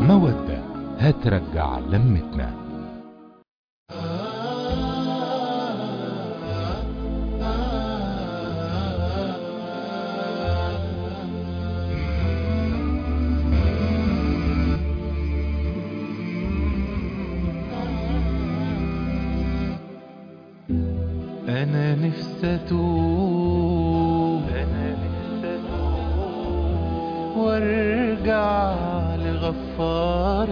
مودة هترجع لمتنا أنا نفسي أتوب أنا نفسي أتوب وارجع لغفار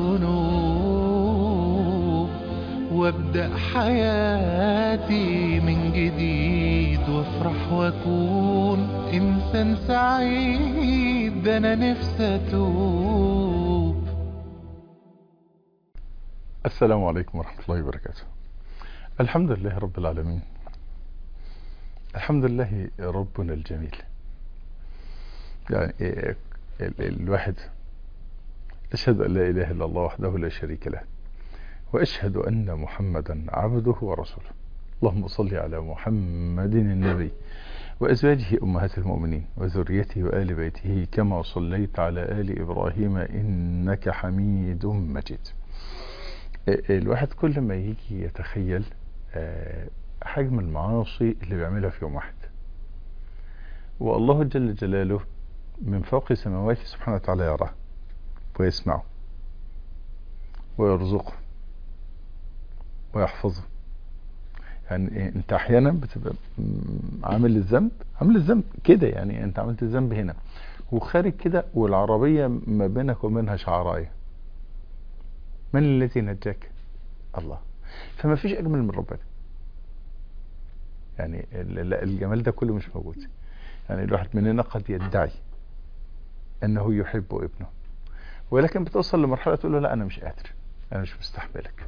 الذنوب وابدأ حياتي من جديد وافرح واكون إنسان سعيد ده أنا نفسي أتوب السلام عليكم ورحمة الله وبركاته الحمد لله رب العالمين الحمد لله ربنا الجميل يعني ال- ال- الواحد أشهد أن لا إله إلا الله وحده لا شريك له وأشهد أن محمدا عبده ورسوله اللهم صل على محمد النبي وأزواجه أمهات المؤمنين وذريته وآل بيته كما صليت على آل إبراهيم إنك حميد مجيد الواحد كل ما يجي يتخيل آه، حجم المعاصي اللي بيعملها في يوم واحد والله جل جلاله من فوق سماواته سبحانه وتعالى يراه ويسمعه ويرزقه ويحفظه يعني إيه، انت احيانا بتبقى م- عامل الذنب عامل الذنب كده يعني انت عملت الذنب هنا وخارج كده والعربية ما بينك وبينها شعرايه من الذي نجاك الله فما فيش اجمل من ربنا يعني ال- ال- الجمال ده كله مش موجود يعني الواحد مننا قد يدعي انه يحب ابنه ولكن بتوصل لمرحله تقول له لا انا مش قادر انا مش مستحملك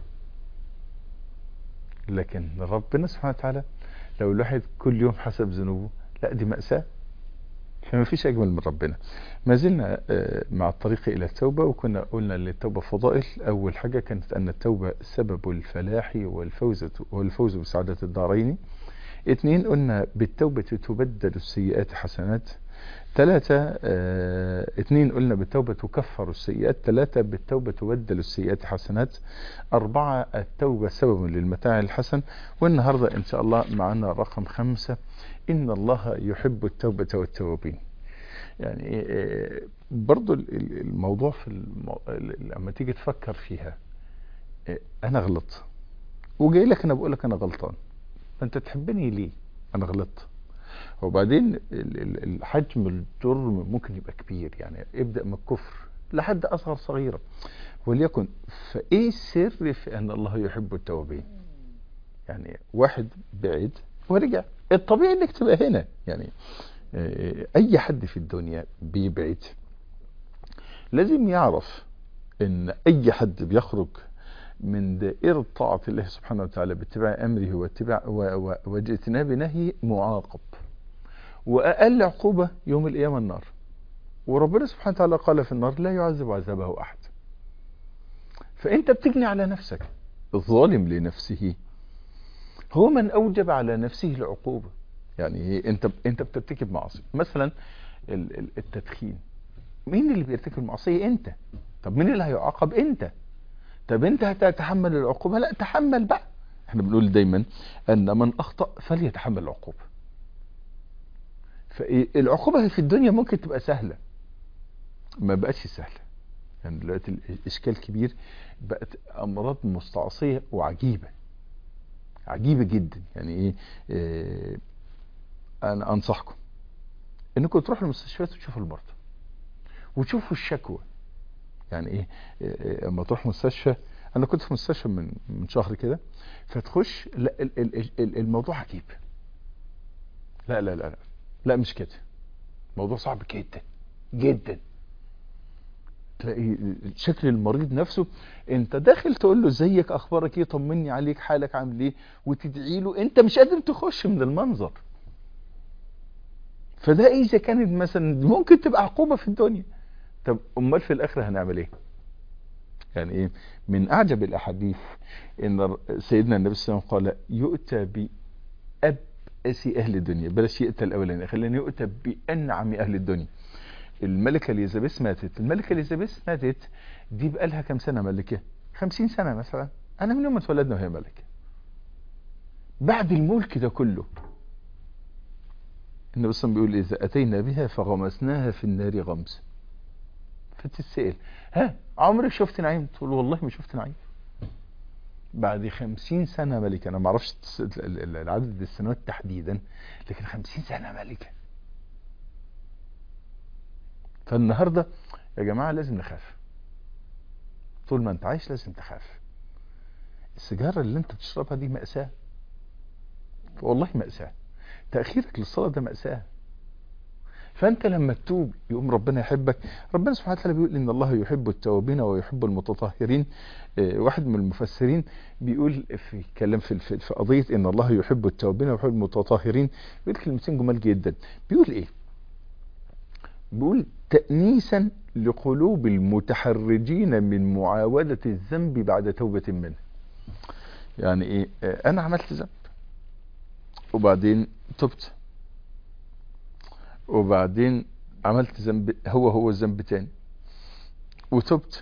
لكن ربنا سبحانه وتعالى لو الواحد كل يوم حسب ذنوبه لا دي مأساة فما فيش أجمل من ربنا ما زلنا آه، مع الطريق إلى التوبة وكنا قلنا للتوبة فضائل أول حاجة كانت أن التوبة سبب الفلاح والفوز والفوز بسعادة الدارين اثنين قلنا بالتوبة تبدل السيئات حسنات ثلاثة آه، اثنين قلنا بالتوبة تكفر السيئات ثلاثة بالتوبة تبدل السيئات حسنات أربعة التوبة سبب للمتاع الحسن والنهاردة إن شاء الله معنا رقم خمسة إن الله يحب التوبة والتوابين يعني آه، برضو ال- ال- الموضوع في المو... ال- لما تيجي تفكر فيها آه، أنا غلطت وجاي لك أنا بقول لك أنا غلطان فأنت تحبني ليه أنا غلطت وبعدين ال- ال- ال- حجم الجرم ممكن يبقى كبير يعني ابدأ من الكفر لحد أصغر صغيرة وليكن فإيه السر في أن الله يحب التوابين يعني واحد بعد ورجع الطبيعي انك تبقى هنا يعني آه، اي حد في الدنيا بيبعد لازم يعرف ان اي حد بيخرج من دائرة طاعة الله سبحانه وتعالى باتباع امره واتباع و- و- واجتناب نهيه معاقب واقل عقوبة يوم القيامة النار وربنا سبحانه وتعالى قال في النار لا يعذب عذابه احد فانت بتجني على نفسك الظالم لنفسه هو من اوجب على نفسه العقوبه يعني إيه؟ انت انت بترتكب معصيه مثلا ال- ال- التدخين مين اللي بيرتكب المعصيه انت طب مين اللي هيعاقب انت طب انت هتتحمل العقوبه لا تحمل بقى احنا بنقول دايما ان من اخطا فليتحمل العقوبه فالعقوبه في الدنيا ممكن تبقى سهله ما بقتش سهله يعني دلوقتي الاشكال كبير بقت امراض مستعصيه وعجيبه عجيبة جدا يعني ايه, إيه انا انصحكم انكم تروحوا المستشفيات وتشوفوا المرضى وتشوفوا الشكوى يعني ايه إيه، اما تروح مستشفى انا كنت في مستشفى من من شهر كده فتخش لا ال- ال- ال- ال- الموضوع عجيب لا لا لا لا لا مش كده موضوع صعب جدا جدا تلاقي شكل المريض نفسه انت داخل تقول له ازيك اخبارك ايه طمني عليك حالك عامل ايه وتدعي له انت مش قادر تخش من المنظر فده اذا كانت مثلا ممكن تبقى عقوبة في الدنيا طب امال في الاخره هنعمل ايه يعني ايه من اعجب الاحاديث ان سيدنا النبي صلى الله عليه وسلم قال يؤتى بأبأس اهل الدنيا بلاش يؤتى الاولاني خلينا يؤتى بانعم اهل الدنيا الملكة اليزابيث ماتت الملكة اليزابيث ماتت دي بقى لها كام سنة ملكة خمسين سنة مثلا انا من يوم ما اتولدنا وهي ملكة بعد الملك ده كله النبي صلى الله عليه وسلم بيقول اذا اتينا بها فغمسناها في النار غمس فتتسأل ها عمرك شفت نعيم تقول والله ما شفت نعيم بعد خمسين سنة ملكة أنا ما اعرفش العدد السنوات تحديدا لكن خمسين سنة ملكة فالنهاردة يا جماعة لازم نخاف طول ما انت عايش لازم تخاف السيجارة اللي انت بتشربها دي مأساة والله مأساة تأخيرك للصلاة ده مأساة فانت لما تتوب يقوم ربنا يحبك ربنا سبحانه وتعالى بيقول ان الله يحب التوابين ويحب المتطهرين اه واحد من المفسرين بيقول في كلام في, في, في قضية ان الله يحب التوابين ويحب المتطهرين بيقول كلمتين جمال جدا بيقول ايه بيقول تأنيسا لقلوب المتحرجين من معاودة الذنب بعد توبة منه يعني ايه اه انا عملت ذنب وبعدين تبت وبعدين عملت ذنب هو هو الذنب تاني وتبت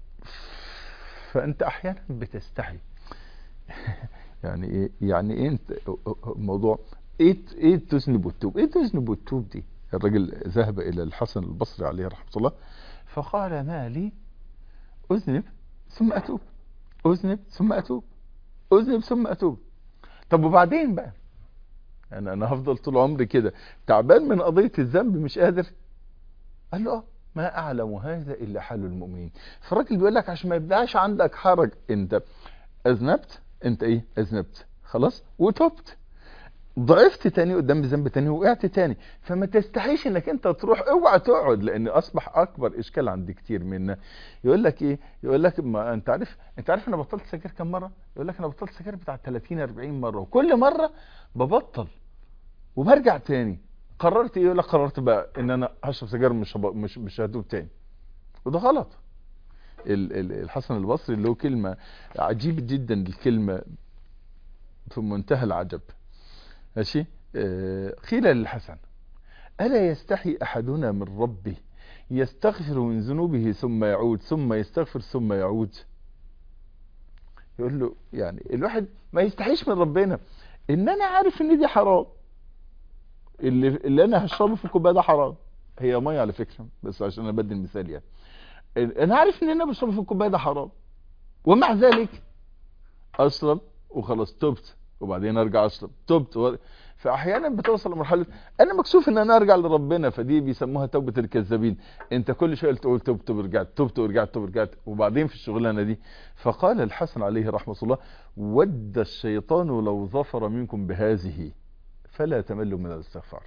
فانت احيانا بتستحي يعني ايه يعني ايه انت موضوع ايه ايه تذنب وتتوب ايه تذنب وتتوب دي الراجل ذهب الى الحسن البصري عليه رحمه الله فقال ما لي اذنب ثم اتوب اذنب ثم اتوب اذنب ثم اتوب طب وبعدين بقى يعني انا هفضل طول عمري كده تعبان من قضية الذنب مش قادر قال له اه ما اعلم هذا الا حال المؤمنين فالراجل بيقول لك عشان ما يبقاش عندك حرج انت اذنبت انت ايه اذنبت خلاص وتبت ضعفت تاني قدام ذنب تاني وقعت تاني فما تستحيش انك انت تروح اوعى تقعد لان اصبح اكبر اشكال عند كتير منا يقول لك ايه يقول لك ما انت عارف انت عارف انا بطلت سجاير كم مره يقول لك انا بطلت سجاير بتاع 30 40 مره وكل مره ببطل وبرجع تاني قررت ايه يقول لك قررت بقى ان انا هشرب سجاير مش هب... مش مش هدوب تاني وده غلط ال... ال... الحسن البصري له كلمه عجيبه جدا الكلمه في منتهى العجب ماشي آه قيل للحسن ألا يستحي أحدنا من ربه يستغفر من ذنوبه ثم يعود ثم يستغفر ثم يعود يقول له يعني الواحد ما يستحيش من ربنا ان انا عارف ان دي حرام اللي, اللي انا هشربه في الكوبايه ده حرام هي ميه على فكره بس عشان انا بدي المثال يعني انا عارف ان انا بشربه في الكوبايه ده حرام ومع ذلك اشرب وخلاص تبت وبعدين ارجع اشرب تبت و... فاحيانا بتوصل لمرحله انا مكسوف ان انا ارجع لربنا فدي بيسموها توبه الكذابين انت كل شويه تقول تبت ورجعت تبت ورجعت تبت ورجعت وبعدين في الشغلانه دي فقال الحسن عليه رحمه الله ود الشيطان لو ظفر منكم بهذه فلا تملوا من الاستغفار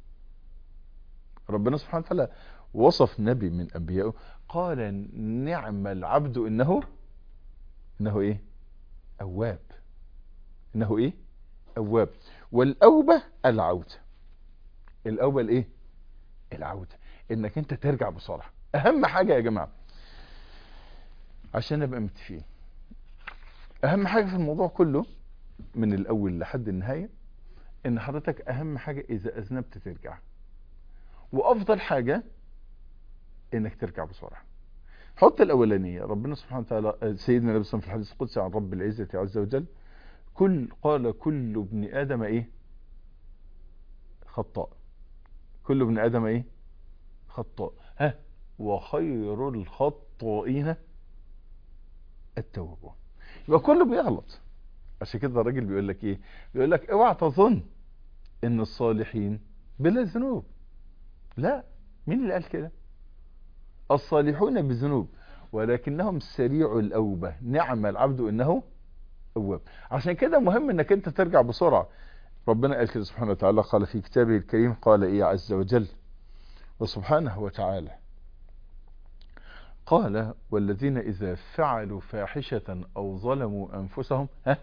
ربنا سبحانه وتعالى وصف نبي من انبيائه قال نعم العبد انه انه ايه اواب انه ايه اواب والاوبة العودة الاوبة الايه العودة انك انت ترجع بسرعة اهم حاجة يا جماعة عشان نبقى متفقين اهم حاجة في الموضوع كله من الاول لحد النهاية ان حضرتك اهم حاجة اذا اذنبت ترجع وافضل حاجة انك ترجع بسرعة حط الاولانية ربنا سبحانه وتعالى سيدنا النبي صلى الله عليه وسلم في الحديث القدسي عن رب العزة عز وجل كل قال كل ابن ادم ايه خطاء كل ابن ادم ايه خطاء ها وخير الخطائين التوابون يبقى كله بيغلط عشان كده الراجل بيقول لك ايه بيقول لك اوعى تظن ان الصالحين بلا ذنوب لا مين اللي قال كده الصالحون بذنوب ولكنهم سريع الاوبه نعم العبد انه اواب عشان كده مهم انك انت ترجع بسرعه ربنا قال كده سبحانه وتعالى قال في كتابه الكريم قال ايه عز وجل وسبحانه وتعالى قال والذين اذا فعلوا فاحشه او ظلموا انفسهم ها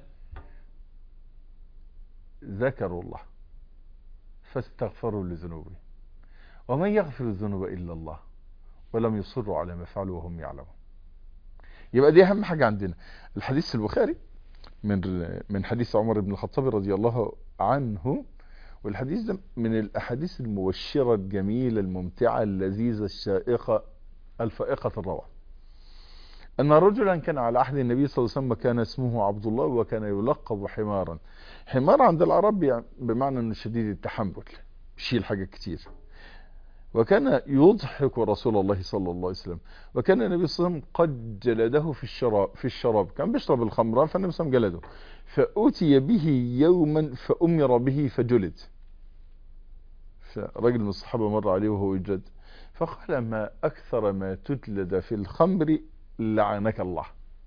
ذكروا الله فاستغفروا لذنوبهم ومن يغفر الذنوب الا الله ولم يصروا على ما فعلوا وهم يعلمون يبقى دي اهم حاجه عندنا الحديث البخاري من من حديث عمر بن الخطاب رضي الله عنه والحديث ده من الأحاديث المبشرة الجميلة الممتعة اللذيذة الشائقة الفائقة الروعة أن رجلا كان على عهد النبي صلى الله عليه وسلم كان اسمه عبد الله وكان يلقب حمارا حمار عند العرب يعني بمعنى أنه شديد التحمل يشيل حاجات كتير وكان يضحك رسول الله صلى الله عليه وسلم وكان النبي صلى الله عليه وسلم قد جلده في الشراب في الشراب كان بيشرب الخمر فالنبي صلى الله عليه وسلم جلده فأتي به يوما فأمر به فجلد فرجل من الصحابة مر عليه وهو يجلد فقال ما أكثر ما تجلد في الخمر لعنك الله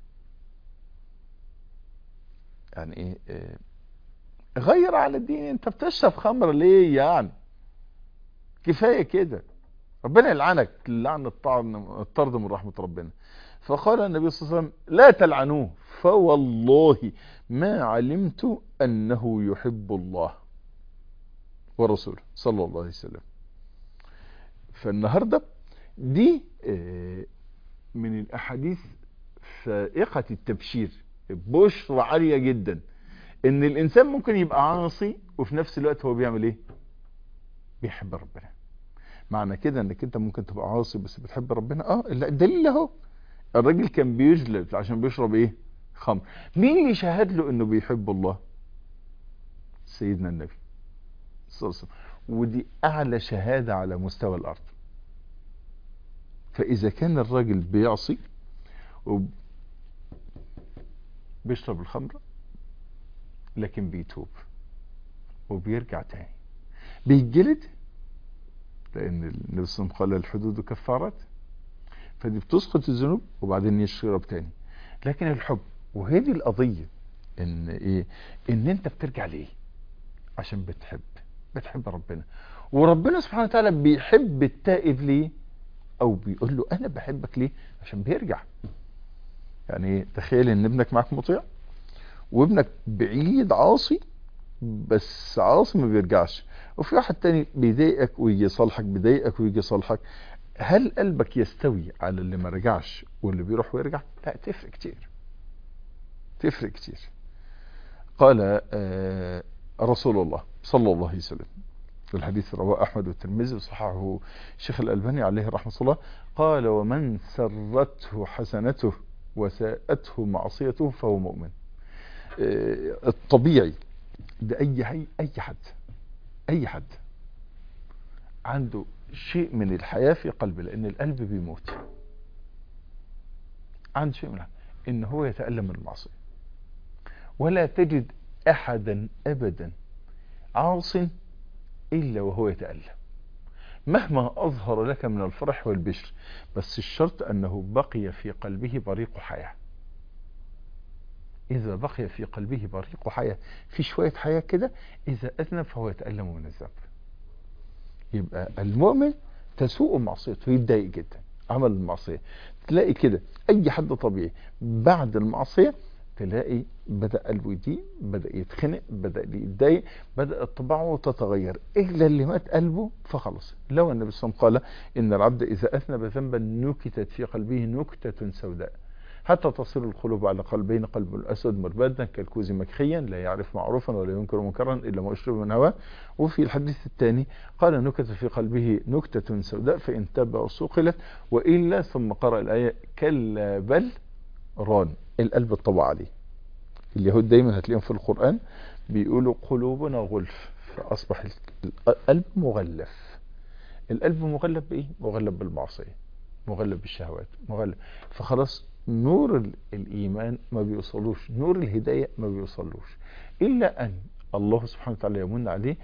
يعني ايه, إيه غير على الدين انت بتشرب خمر ليه يعني كفاية كده ربنا يلعنك لعن الطرد من رحمة ربنا فقال النبي صلى الله عليه وسلم لا تلعنوه فوالله ما علمت أنه يحب الله ورسوله صلى الله عليه وسلم فالنهاردة دي من الأحاديث فائقة التبشير بشرة عالية جدا ان الانسان ممكن يبقى عاصي وفي نفس الوقت هو بيعمل ايه بيحب ربنا معنى كده انك انت ممكن تبقى عاصي بس بتحب ربنا اه لا الدليل اهو الراجل كان بيجلد عشان بيشرب ايه خمر مين اللي شهد له انه بيحب الله سيدنا النبي صلى الله عليه وسلم ودي اعلى شهادة على مستوى الارض فاذا كان الراجل بيعصي وبيشرب الخمر لكن بيتوب وبيرجع تاني بيتجلد لان النبي صلى الله عليه وسلم قال الحدود كفارات فدي بتسقط الذنوب وبعدين يشرب تاني لكن الحب وهي دي القضية ان ايه ان انت بترجع ليه عشان بتحب بتحب ربنا وربنا سبحانه وتعالى بيحب التائب ليه او بيقول له انا بحبك ليه عشان بيرجع يعني تخيل ان ابنك معاك مطيع وابنك بعيد عاصي بس عاصي ما بيرجعش وفي واحد تاني بيضايقك ويجي يصالحك بيضايقك ويجي يصالحك هل قلبك يستوي على اللي ما رجعش واللي بيروح ويرجع لا تفرق كتير تفرق كتير قال آه رسول الله صلى الله عليه وسلم في الحديث رواه أحمد والترمذي وصححه الشيخ الألباني عليه رحمة الله قال ومن سرته حسنته وساءته معصيته فهو مؤمن آه الطبيعي ده أي حي أي حد أي حد عنده شيء من الحياة في قلبه لأن القلب بيموت عنده شيء من الحياة إن هو يتألم من المعصية ولا تجد أحدا أبدا عاص إلا وهو يتألم مهما أظهر لك من الفرح والبشر بس الشرط أنه بقي في قلبه بريق حياة إذا بقي في قلبه بريق حياة في شوية حياة كده إذا أذنب فهو يتألم من الذنب يبقى المؤمن تسوء معصيته يتضايق جدا عمل المعصية تلاقي كده أي حد طبيعي بعد المعصية تلاقي بدأ قلبه يضيق بدأ يتخنق بدأ يتضايق بدأت طباعه تتغير إلا اللي مات قلبه فخلص لو النبي صلى الله عليه وسلم قال إن العبد إذا أذنب ذنبا نكتت في قلبه نكتة سوداء حتى تصير القلوب على قلبين قلب الأسود مربدا كالكوز مكخيا لا يعرف معروفا ولا ينكر منكرا إلا ما أشرب من هواه وفي الحديث الثاني قال نكت في قلبه نكتة سوداء فإن تاب وسقلت وإلا ثم قرأ الآية كلا بل ران القلب اتطبع عليه اليهود دايما هتلاقيهم في القرآن بيقولوا قلوبنا غلف فأصبح القلب مغلف القلب مغلب بإيه؟ مغلب بالمعصية مغلب بالشهوات مغلب فخلاص نور الإيمان ما بيوصلوش نور الهداية ما بيوصلوش إلا أن الله سبحانه وتعالى يمن عليه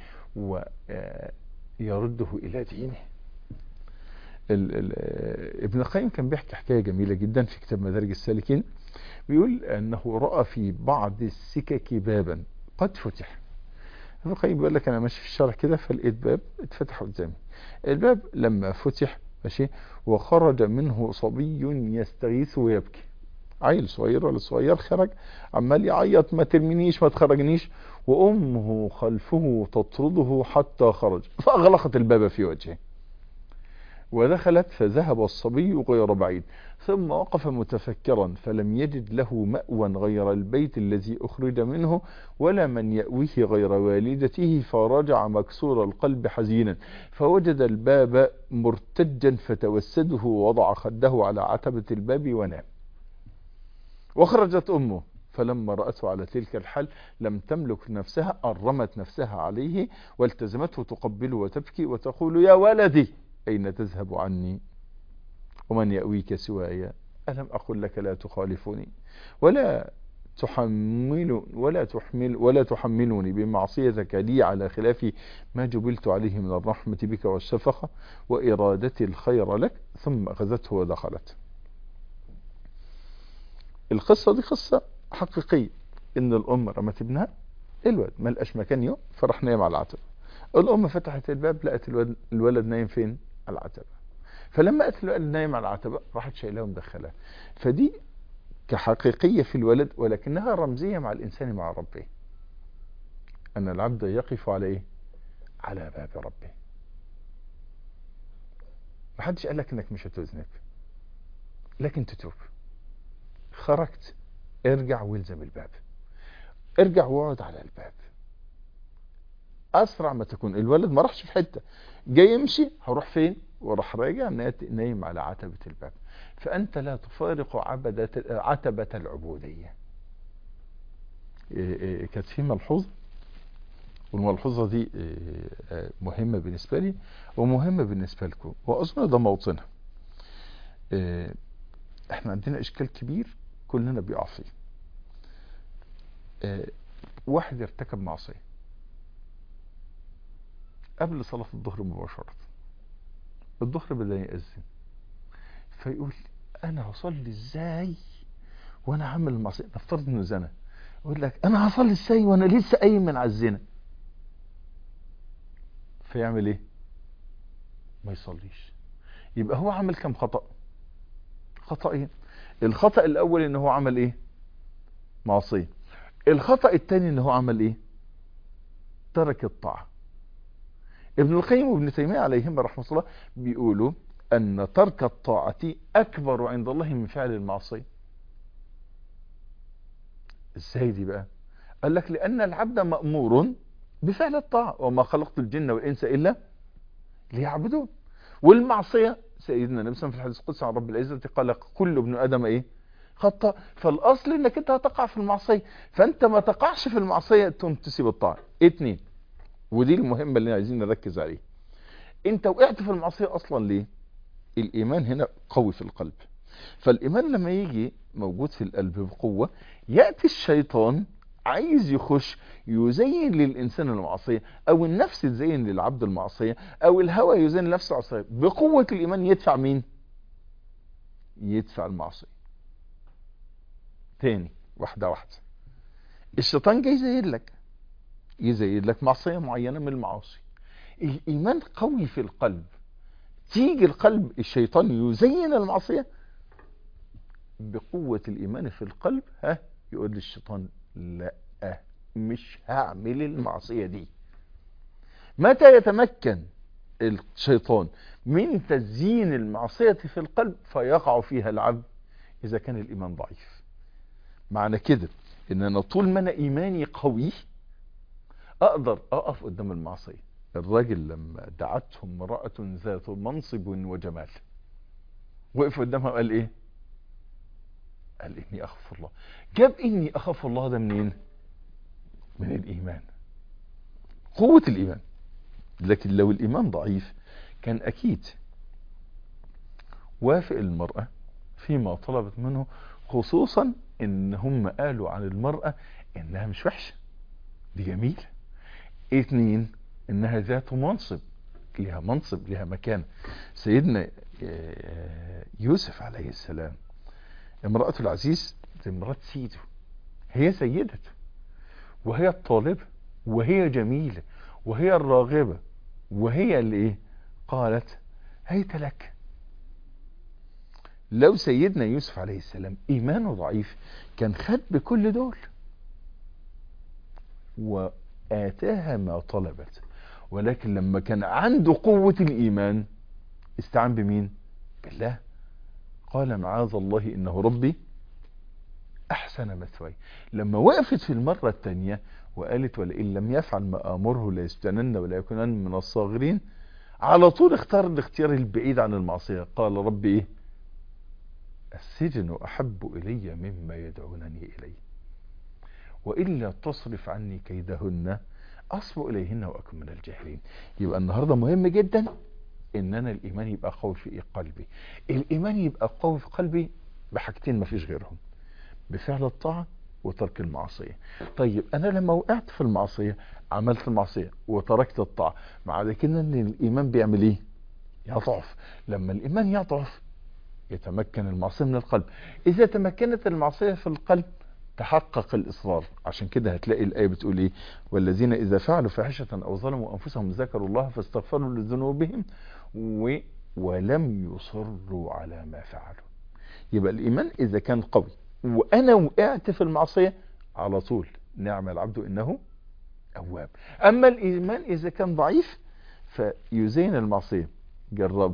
ويرده إلى دينه ال ال ابن القيم كان بيحكي حكاية جميلة جدا في كتاب مدارج السالكين بيقول أنه رأى في بعض السكك بابا قد فتح ابن القيم بيقول لك أنا ماشي في الشارع كده فلقيت باب اتفتح قدامي الباب لما فتح ماشي وخرج منه صبي يستغيث ويبكي عيل صغير ولا صغير خرج عمال يعيط ما ترمينيش ما تخرجنيش وامه خلفه تطرده حتى خرج فاغلقت الباب في وجهه ودخلت فذهب الصبي غير بعيد ثم وقف متفكرا فلم يجد له مأوى غير البيت الذي أخرج منه ولا من يأويه غير والدته فرجع مكسور القلب حزينا فوجد الباب مرتجا فتوسده ووضع خده على عتبة الباب ونام وخرجت أمه فلما رأته على تلك الحال لم تملك نفسها أرمت نفسها عليه والتزمته تقبله وتبكي وتقول يا ولدي أين تذهب عني ومن يأويك سواي ألم أقل لك لا تخالفني ولا تحمل ولا تحمل ولا تحملني بمعصيتك لي على خلاف ما جبلت عليه من الرحمة بك والشفقة وإرادة الخير لك ثم أخذته ودخلت القصة دي قصة حقيقية إن الأم رمت ابنها الولد ما لقاش مكان يوم فراح نايم على العتبة الأم فتحت الباب لقت الولد, الولد نايم فين على العتبة فلما لقت الولد نايم على العتبة راحت شايلاه ومدخلاه فدي كحقيقية في الولد ولكنها رمزية مع الإنسان مع ربه أن العبد يقف على إيه على باب ربه محدش قال لك انك مش هتذنب لكن تتوب خرجت ارجع والزم الباب ارجع واقعد على الباب اسرع ما تكون الولد ما راحش في حته جاي يمشي هروح فين وراح راجع نايم على عتبه الباب فانت لا تفارق عبدة عتبه العبوديه كانت في ملحوظه والملحوظه دي مهمه بالنسبه لي ومهمه بالنسبه لكم واظن ده موطنها احنا عندنا اشكال كبير كلنا بيقع فيه واحد ارتكب معصيه قبل صلاة الظهر مباشرة الظهر بدأ يأذن فيقول أنا هصلي إزاي وأنا عامل المعصية نفترض إنه زنا يقول لك أنا هصلي إزاي وأنا لسه قايم من على الزنا فيعمل إيه؟ ما يصليش يبقى هو عمل كم خطأ؟ خطأين الخطأ الأول إن هو عمل إيه؟ معصية الخطأ الثاني إن هو عمل إيه؟ ترك الطاعة ابن القيم وابن تيمية عليهم رحمة الله بيقولوا أن ترك الطاعة أكبر عند الله من فعل المعصية ازاي دي بقى قال لك لأن العبد مأمور بفعل الطاعة وما خلقت الجن والإنس إلا ليعبدون والمعصية سيدنا النبي صلى الله عليه وسلم في الحديث القدسي عن رب العزة قال كل ابن آدم إيه خطأ فالأصل إنك أنت هتقع في المعصية فأنت ما تقعش في المعصية تقوم تسيب الطاعة اتنين ودي المهمة اللي عايزين نركز عليه انت وقعت في المعصية اصلا ليه الايمان هنا قوي في القلب فالايمان لما يجي موجود في القلب بقوة يأتي الشيطان عايز يخش يزين للإنسان المعصية أو النفس تزين للعبد المعصية أو الهوى يزين لنفسه المعصية بقوة الإيمان يدفع مين يدفع المعصية تاني واحدة واحدة الشيطان جاي يزين لك يزيد لك معصية معينة من المعاصي الإيمان قوي في القلب تيجي القلب الشيطان يزين المعصية بقوة الإيمان في القلب ها يقول للشيطان لا مش هعمل المعصية دي متى يتمكن الشيطان من تزيين المعصية في القلب فيقع فيها العبد إذا كان الإيمان ضعيف معنى كده إن أنا طول ما أنا إيماني قوي اقدر اقف قدام المعصية الراجل لما دعته امرأة ذات منصب وجمال وقف قدامها وقال ايه قال اني اخاف الله جاب اني اخاف الله ده منين من الايمان قوة الايمان لكن لو الايمان ضعيف كان اكيد وافق المرأة فيما طلبت منه خصوصا ان هم قالوا عن المرأة انها مش وحشة دي جميلة اثنين انها ذات منصب لها منصب لها مكان سيدنا يوسف عليه السلام امرأة العزيز دي امرأة سيده هي سيدته وهي الطالبة وهي جميلة وهي الراغبة وهي اللي ايه قالت هيت لك لو سيدنا يوسف عليه السلام ايمانه ضعيف كان خد بكل دول وآتاها ما طلبت ولكن لما كان عنده قوة الإيمان استعان بمين بالله قال معاذ الله انه ربي احسن مثواي لما وقفت في المرة الثانية وقالت ولئن لم يفعل ما امره ليسجنن ولا يكونن من الصاغرين على طول اختار الاختيار البعيد عن المعصية قال ربي ايه السجن احب الي مما يدعونني اليه وإلا تصرف عني كيدهن أصب إليهن وأكن من الجاهلين يبقى النهاردة مهم جدا إن أنا الإيمان يبقى قوي في قلبي الإيمان يبقى قوي في قلبي بحاجتين ما فيش غيرهم بفعل الطاعة وترك المعصية طيب أنا لما وقعت في المعصية عملت المعصية وتركت الطاعة مع كده إن الإيمان بيعمل إيه يضعف لما الإيمان يضعف يتمكن المعصية من القلب إذا تمكنت المعصية في القلب تحقق الإصرار عشان كده هتلاقي الآية بتقول إيه والذين إذا فعلوا فاحشة أو ظلموا أنفسهم ذكروا الله فاستغفروا لذنوبهم و... ولم يصروا على ما فعلوا يبقى الإيمان إذا كان قوي وأنا وقعت في المعصية على طول نعم العبد إنه أواب أما الإيمان إذا كان ضعيف فيزين المعصية جرب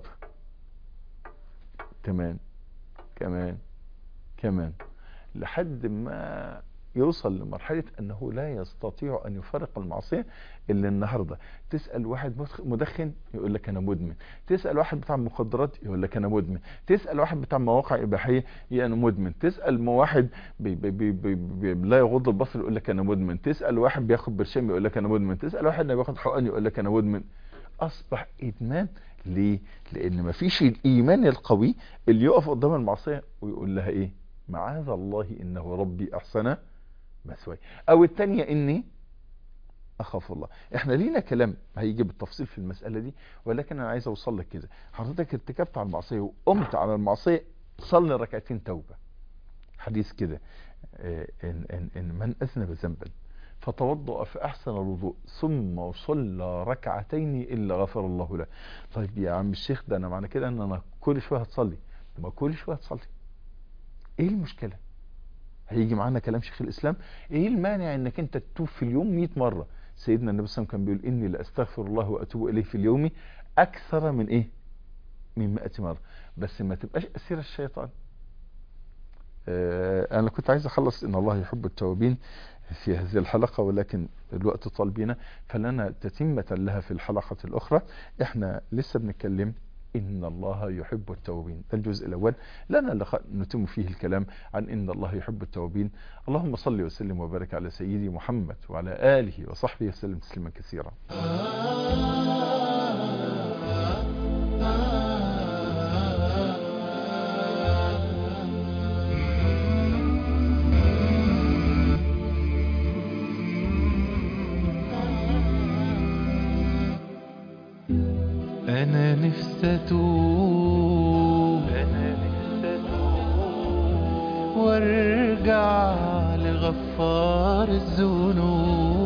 كمان كمان كمان لحد ما يوصل لمرحلة أنه لا يستطيع أن يفرق المعصية إلا النهاردة تسأل واحد مدخن يقول لك أنا مدمن تسأل واحد بتاع مخدرات يقول لك أنا مدمن تسأل واحد بتاع مواقع إباحية يقول أنا مدمن تسأل واحد بي بي بي بي بي لا يغض البصر يقول لك أنا مدمن تسأل واحد بياخد برشام يقول لك أنا مدمن تسأل واحد بياخد حقن يقول لك أنا مدمن أصبح إدمان ليه؟ لأن مفيش الإيمان القوي اللي يقف قدام المعصية ويقول لها إيه؟ معاذ الله انه ربي احسن مثواي او التانية اني اخاف الله احنا لينا كلام هيجي بالتفصيل في المسألة دي ولكن انا عايز اوصل لك كده حضرتك ارتكبت على المعصية وقمت على المعصية صلي ركعتين توبة حديث كده إن, إن, إن من أذنب ذنبا فتوضأ فأحسن الوضوء ثم صلى ركعتين إلا غفر الله له طيب يا عم الشيخ ده أنا معنى كده أن أنا كل شوية هتصلي ما كل شوية هتصلي ايه المشكلة هيجي معانا كلام شيخ الاسلام ايه المانع انك انت تتوب في اليوم 100 مرة سيدنا النبي صلى الله عليه وسلم كان بيقول اني لاستغفر الله واتوب اليه في اليوم اكثر من ايه من 100 مرة بس ما تبقاش اسير الشيطان آه انا كنت عايز اخلص ان الله يحب التوابين في هذه الحلقة ولكن الوقت طال بينا فلنا تتمة لها في الحلقة الاخرى احنا لسه بنتكلم إن الله يحب التوابين ده الجزء الأول لنا لقاء نتم فيه الكلام عن إن الله يحب التوابين اللهم صل وسلم وبارك على سيدي محمد وعلى آله وصحبه وسلم تسليما كثيرا أنا نفسي أتوب أنا نفسي أتوب وارجع لغفار الذنوب